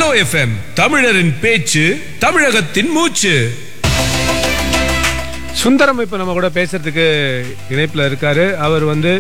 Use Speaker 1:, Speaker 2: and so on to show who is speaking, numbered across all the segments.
Speaker 1: Hello FM தமிழரின் பேச்சு தமிழகத்தின் மூச்சு
Speaker 2: சுந்தரம் இப்போ நம்ம கூட பேசுறதுக்கு இணைப்பில் இருக்காரு அவர் வந்து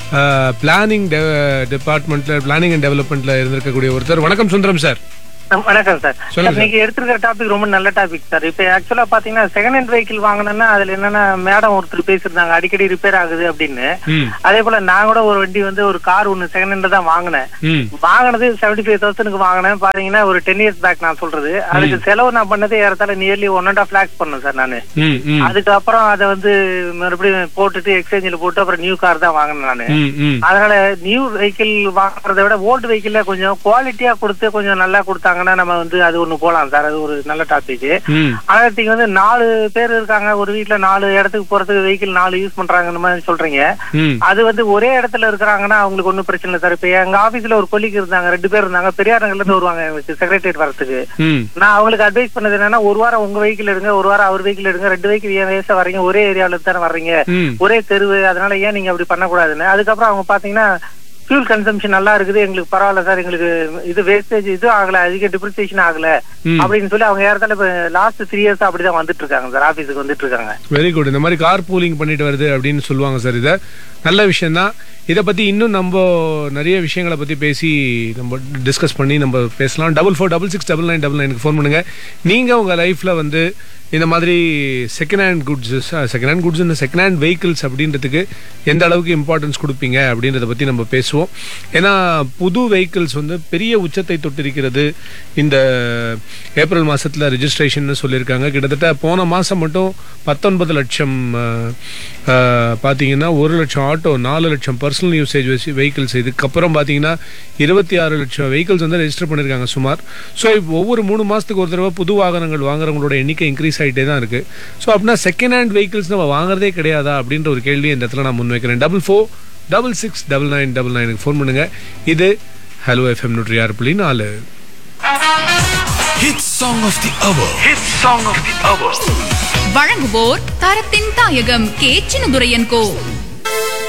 Speaker 2: பிளானிங் டிபார்ட்மெண்ட்ல பிளானிங் அண்ட் டெவலப்மெண்ட்ல இருந்திருக்கக்கூடிய ஒருத்தர் வணக்கம் சுந்தரம் சார்
Speaker 3: ஆ, வணக்கம் சார்
Speaker 2: சொல்லுங்க
Speaker 3: சார், நீங்க எடுத்திருக்கிற டாபிக் ரொம்ப நல்ல டாபிக் சார் இப்ப ஆக்சுவலா பாத்தீங்கன்னா செகண்ட் ஹேண்ட் வெஹிக்கிள் வாங்கினேன்னா அதுல என்னன்னா மேடம் ஒருத்தர் பேசியிருந்தாங்க அடிக்கடி ரிப்பேர் ஆகுது அப்படின்னு
Speaker 2: ம்
Speaker 3: அதே போல நான் கூட ஒரு வண்டி வந்து ஒரு கார் ஒன்னு செகண்ட் ஹேண்ட்ல தான் வாங்கினேன்
Speaker 2: ம்
Speaker 3: வாங்கினது செவன்டி ஃபைவ் தௌசண்ட்க்கு வாங்கினேன் பாத்தீங்கன்னா ஒரு டென் இயர்ஸ் பேக் நான் சொல்றது அதுக்கு செலவு நான் பண்ணது ஏறத்தால nearly one and half lakhs பண்ணேன் சார் நானு
Speaker 2: ம் ம்
Speaker 3: அதுக்கப்புறம் அதை வந்து மறுபடியும் போட்டுட்டு எக்ஸ்சேஞ்சில் போட்டு அப்புறம் நியூ கார் தான் வாங்கினேன் நானு
Speaker 2: ம் ம்
Speaker 3: அதனால நியூ வெஹிக்கிள் வாங்குறத விட ஓல்டு வெஹிக்கிள்ல கொஞ்சம் குவாலிட்டியா கொடுத்து கொஞ்சம் நல்லா கொடுத்தாங்கன்னா நம்ம வந்து அது ஒண்ணு போலாம் சார் அது ஒரு நல்ல டாபிக்
Speaker 2: ம்
Speaker 3: ஆயிரத்திக்கு வந்து நாலு பேர் இருக்காங்க ஒரு வீட்ல நாலு இடத்துக்கு போறதுக்கு வெஹிக்கிள் நாலு யூஸ் பண்றாங்கன்னு மாதிரி சொல்றீங்க
Speaker 2: ம்
Speaker 3: அது வந்து ஒரே இடத்துல இருக்கிறாங்கன்னா அவங்களுக்கு ஒன்றும் பிரச்சனை இல்லை சார் இப்ப எங்க ஆபீஸ்ல ஒரு கொல்லிக்கு இருந்தாங்க ரெண்டு பேர் இருந்தாங்க பெரியார் நகர்ல இருந்து வருவாங்க எனக்கு செக்ரட்டரியேட் வரதுக்கு
Speaker 2: ம்
Speaker 3: நான் அவங்களுக்கு அட்வைஸ் பண்ணது என்னன்னா ஒரு வாரம் உங்க வெஹிக்கிள் எடுங்க ஒரு வாரம் அவர் வெஹிக்கிள் எடுங்க ரெண்டு வெஹிக்கிள் ஏன் வயசா வர்றீங்க ஒரே ஏரியாவில தானே வர்றீங்க
Speaker 2: ம்
Speaker 3: ஒரே தெருவு அதனால ஏன் நீங்க அப்படி பண்ணக்கூடாதுன்னு அதுக்கப்புறம் அவங்க பாத்தீங்கன்னா ஃபியூல் கன்சம்ஷன் நல்லா இருக்குது எங்களுக்கு பரவாயில்ல சார் எங்களுக்கு இது வேஸ்டேஜ் இது ஆகல அதிக டிப்ரிசியேஷன் ஆகல
Speaker 2: ம்.
Speaker 3: அப்படின்னு சொல்லி அவங்க ஏறத்தால இப்ப லாஸ்ட் த்ரீ இயர்ஸ் அப்படிதான் வந்துட்டு இருக்காங்க சார் ஆபீஸுக்கு வந்துட்டு இருக்காங்க
Speaker 2: வெரி குட் இந்த மாதிரி கார் பூலிங் பண்ணிட்டு வருது அப்படின்னு சொல்லுவாங்க சார் இதை நல்ல விஷயம்தான் இதை பற்றி இன்னும் நம்ம நிறைய விஷயங்களை பற்றி பேசி நம்ம டிஸ்கஸ் பண்ணி நம்ம பேசலாம் double four double six double nine double நைனுக்கு ஃபோன் பண்ணுங்கள் நீங்கள் உங்கள் லைஃப்பில் வந்து இந்த மாதிரி second hand goods second hand goods இந்த செகண்ட் ஹேண்ட் வெஹிக்கிள்ஸ் அப்படின்றதுக்கு எந்த அளவுக்கு இம்பார்ட்டன்ஸ் கொடுப்பீங்க அப்படின்றத பற்றி நம்ம பேசுவோம் ஏன்னா புது வெஹிக்கிள்ஸ் வந்து பெரிய உச்சத்தை தொட்டிருக்கிறது இந்த ஏப்ரல் மாதத்தில் ரெஜிஸ்ட்ரேஷன் சொல்லியிருக்காங்க கிட்டத்தட்ட போன மாதம் மட்டும் பத்தொன்பது லட்சம் அஹ், அஹ், பார்த்தீங்கன்னா ஒரு லட்சம் ஆட்டோ நாலு லட்சம் பர்சனல் யூசேஜ் வெஹிக்கிள்ஸ் இதுக்கப்புறம் பார்த்தீங்கன்னா இருபத்தி ஆறு லட்சம் வெஹிக்கிள்ஸ் வந்து ரெஜிஸ்டர் பண்ணியிருக்காங்க சுமார் ஸோ ஒவ்வொரு மூணு மாதத்துக்கு ஒரு தடவை புது வாகனங்கள் வாங்குறவங்களோட எண்ணிக்கை இன்க்ரீஸ் ஆகிட்டே தான் இருக்குது ஸோ அப்படின்னா செகண்ட் ஹேண்ட் வெஹிக்கிள்ஸ் நம்ம வாங்குறதே கிடையாதா அப்படின்ற ஒரு கேள்வி இந்த இடத்துல நான் முன்வைக்கிறேன் double four double six double nine double நைனுக்கு ஃபோன் பண்ணுங்கள் இது ஹலோ எஃப்எம் நூற்றி ஆறு புள்ளி நாலு
Speaker 1: hit song of the hour hit song of the hour
Speaker 4: வழங்குவோர் தரத்தின் தாயகம் கே சின்னதுரையன் கோ